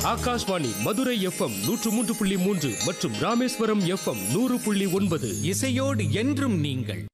Akashvani Madurai FM நூற்று மூன்று புள்ளி மூன்று மற்றும் ராமேஸ்வரம் எஃப்எம் நூறு புள்ளி ஒன்பது இசையோடு என்றும் நீங்கள்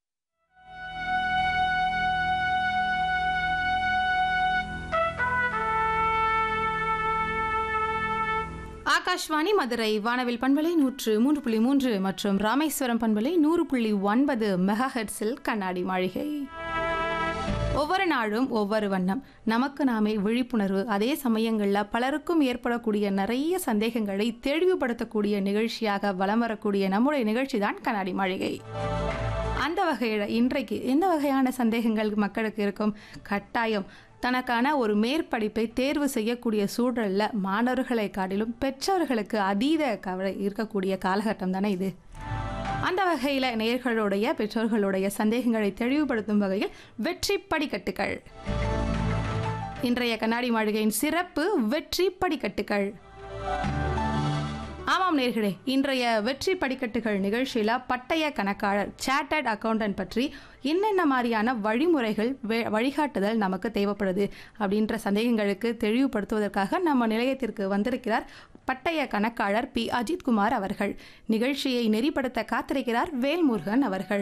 ஆகாஷ்வாணி மதுரை வானவில் பண்பலை நூற்று மூன்று புள்ளி மூன்று மற்றும் ராமேஸ்வரம் பண்பலை நூறு புள்ளி ஒன்பது மெகா ஹெர்ட்ஸில் கண்ணாடி மாளிகை ஒவ்வொரு நாளும் ஒவ்வொரு வண்ணம் நமக்கு நாமே விழிப்புணர்வு அதே சமயங்களில் பலருக்கும் ஏற்படக்கூடிய நிறைய சந்தேகங்களை தெளிவுபடுத்தக்கூடிய நிகழ்ச்சியாக வலம் வரக்கூடிய நம்முடைய நிகழ்ச்சி தான் கண்ணாடி மாளிகை அந்த வகையில் இன்றைக்கு எந்த வகையான சந்தேகங்கள் மக்களுக்கு இருக்கும் கட்டாயம் தனக்கான ஒரு மேற்படிப்பை தேர்வு செய்யக்கூடிய சூழலில் மாணவர்களை காட்டிலும் பெற்றோர்களுக்கு அதீத கவலை இருக்கக்கூடிய காலகட்டம் தானே இது அந்த வகையில் நேர்களுடைய பெற்றோர்களுடைய சந்தேகங்களை தெளிவுபடுத்தும் வகையில் வெற்றி படிக்கட்டுகள் இன்றைய கண்ணாடி மாளிகையின் சிறப்பு வெற்றி படிக்கட்டுகள் ஆமாம் நேர்களே இன்றைய வெற்றி படிக்கட்டுகள் நிகழ்ச்சியில் பட்டய கணக்காளர் சார்ட்டர்ட் அக்கௌண்டன்ட் பற்றி என்னென்ன மாதிரியான வழிமுறைகள் வே- வழிகாட்டுதல் நமக்கு தேவைப்படுது அப்படின்ற சந்தேகங்களுக்கு தெளிவுபடுத்துவதற்காக நம்ம நிலையத்திற்கு வந்திருக்கிறார் பட்டய கணக்காளர் பி அஜித்குமார் அவர்கள் நிகழ்ச்சியை நெறிப்படுத்த காத்திருக்கிறார் வேல்முருகன் அவர்கள்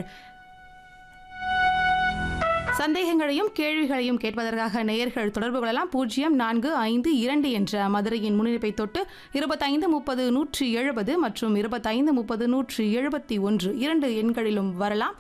சந்தேகங்களையும் கேள்விகளையும் கேட்பதற்காக நேயர்கள் தொடர்பு கொள்ளலாம் பூஜ்ஜியம் நான்கு ஐந்து இரண்டு என்ற மதுரையின் முன்னிலைப்பை தொட்டு இருபத்தைந்து முப்பது நூற்றி எழுபது மற்றும் இருபத்தைந்து முப்பது நூற்றி எழுபத்தி ஒன்று இரண்டு எண்களிலும் வரலாம்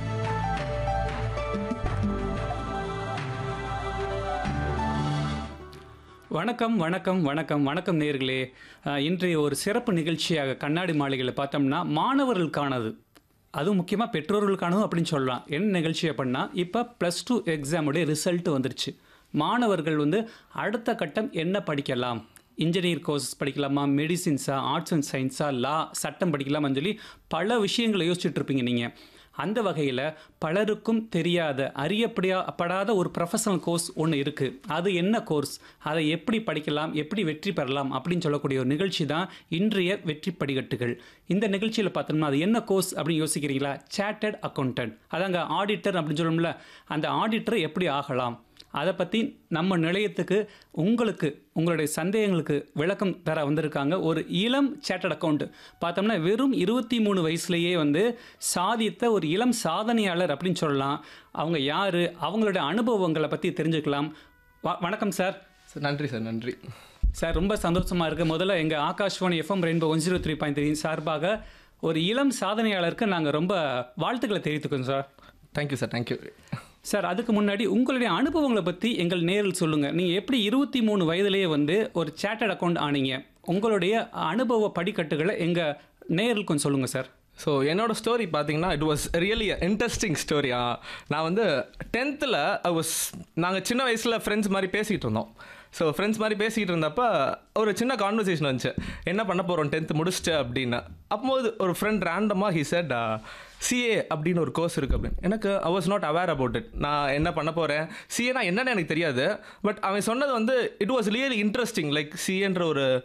வணக்கம் வணக்கம் வணக்கம் வணக்கம் நேர்களே இன்றைய ஒரு சிறப்பு நிகழ்ச்சியாக கண்ணாடி மாளிகையில் பார்த்தோம்னா மாணவர்களுக்கானது அதுவும் முக்கியமாக பெற்றோர்களுக்கானதும் அப்படின்னு சொல்லலாம் என்ன நிகழ்ச்சி அப்படின்னா இப்போ ப்ளஸ் டூ எக்ஸாமுடைய ரிசல்ட் வந்துருச்சு மாணவர்கள் வந்து அடுத்த கட்டம் என்ன படிக்கலாம் இன்ஜினியர் கோர்ஸ் படிக்கலாமா மெடிசின்ஸா ஆர்ட்ஸ் அண்ட் சயின்ஸா லா சட்டம் படிக்கலாமான்னு சொல்லி பல விஷயங்களை யோசிச்சுட்டு இருப்பீங்க நீங்கள் அந்த வகையில் பலருக்கும் தெரியாத அறியப்படாத ஒரு ப்ரொஃபஷனல் கோர்ஸ் ஒன்று இருக்குது அது என்ன கோர்ஸ் அதை எப்படி படிக்கலாம் எப்படி வெற்றி பெறலாம் அப்படின்னு சொல்லக்கூடிய ஒரு நிகழ்ச்சி தான் இன்றைய வெற்றி படிக்கட்டுகள் இந்த நிகழ்ச்சியில் பார்த்தோம்னா அது என்ன கோர்ஸ் அப்படின்னு யோசிக்கிறீங்களா சார்ட்டர்ட் அக்கௌண்டன்ட் அதாங்க ஆடிட்டர் அப்படின்னு சொல்லணும்ல அந்த ஆடிட்டர் எப்படி ஆகலாம் அதை பற்றி நம்ம நிலையத்துக்கு உங்களுக்கு உங்களுடைய சந்தேகங்களுக்கு விளக்கம் தர வந்திருக்காங்க ஒரு இளம் சேட்டட் அக்கௌண்ட் பார்த்தோம்னா வெறும் இருபத்தி மூணு வயசுலேயே வந்து சாதித்த ஒரு இளம் சாதனையாளர் அப்படின்னு சொல்லலாம் அவங்க யார் அவங்களுடைய அனுபவங்களை பற்றி தெரிஞ்சுக்கலாம் வ- வணக்கம் சார் சார் நன்றி சார் நன்றி சார் ரொம்ப சந்தோஷமாக இருக்குது முதல்ல எங்கள் Akashvani FM Rainbow one zero three point three சார்பாக ஒரு இளம் சாதனையாளருக்கு நாங்கள் ரொம்ப வாழ்த்துக்களை தெரிவித்துக்கோங்க sir thank you sir thank you sir அதுக்கு முன்னாடி உங்களுடைய அனுபவங்களை பற்றி எங்கள் நேரில் சொல்லுங்கள் நீங்கள் எப்படி இருபத்தி மூணு வயதிலேயே வந்து ஒரு சேட்டட் அக்கௌண்ட் ஆனீங்க உங்களுடைய அனுபவ படிக்கட்டுகளை எங்கள் நேரில் கொஞ்சம் சொல்லுங்கள் சார் ஸோ என்னோட ஸ்டோரி பார்த்தீங்கன்னா இட் வாஸ் ரியலி இன்ட்ரெஸ்டிங் ஸ்டோரியா நான் வந்து டென்த்தில் ஐ வாஸ் நாங்கள் சின்ன வயசில் ஃப்ரெண்ட்ஸ் மாதிரி பேசிக்கிட்டு இருந்தோம் ஸோ ஃப்ரெண்ட்ஸ் மாதிரி பேசிக்கிட்டு இருந்தப்ப ஒரு சின்ன கான்வர்சேஷன் வந்துச்சு என்ன பண்ண போகிறோம் டென்த்து முடிச்சுட்டு அப்படின்னு அப்போது ஒரு ஃப்ரெண்ட் ரேண்டமாக ஹி செட் சிஏ அப்படின்னு ஒரு கோர்ஸ் இருக்குது அப்படின்னு எனக்கு I was not aware about it நான் என்ன பண்ண போகிறேன் சிஏனா என்னன்னு எனக்கு தெரியாது பட் அவன் சொன்னது வந்து it was really interesting like சிஏன்ற ஒரு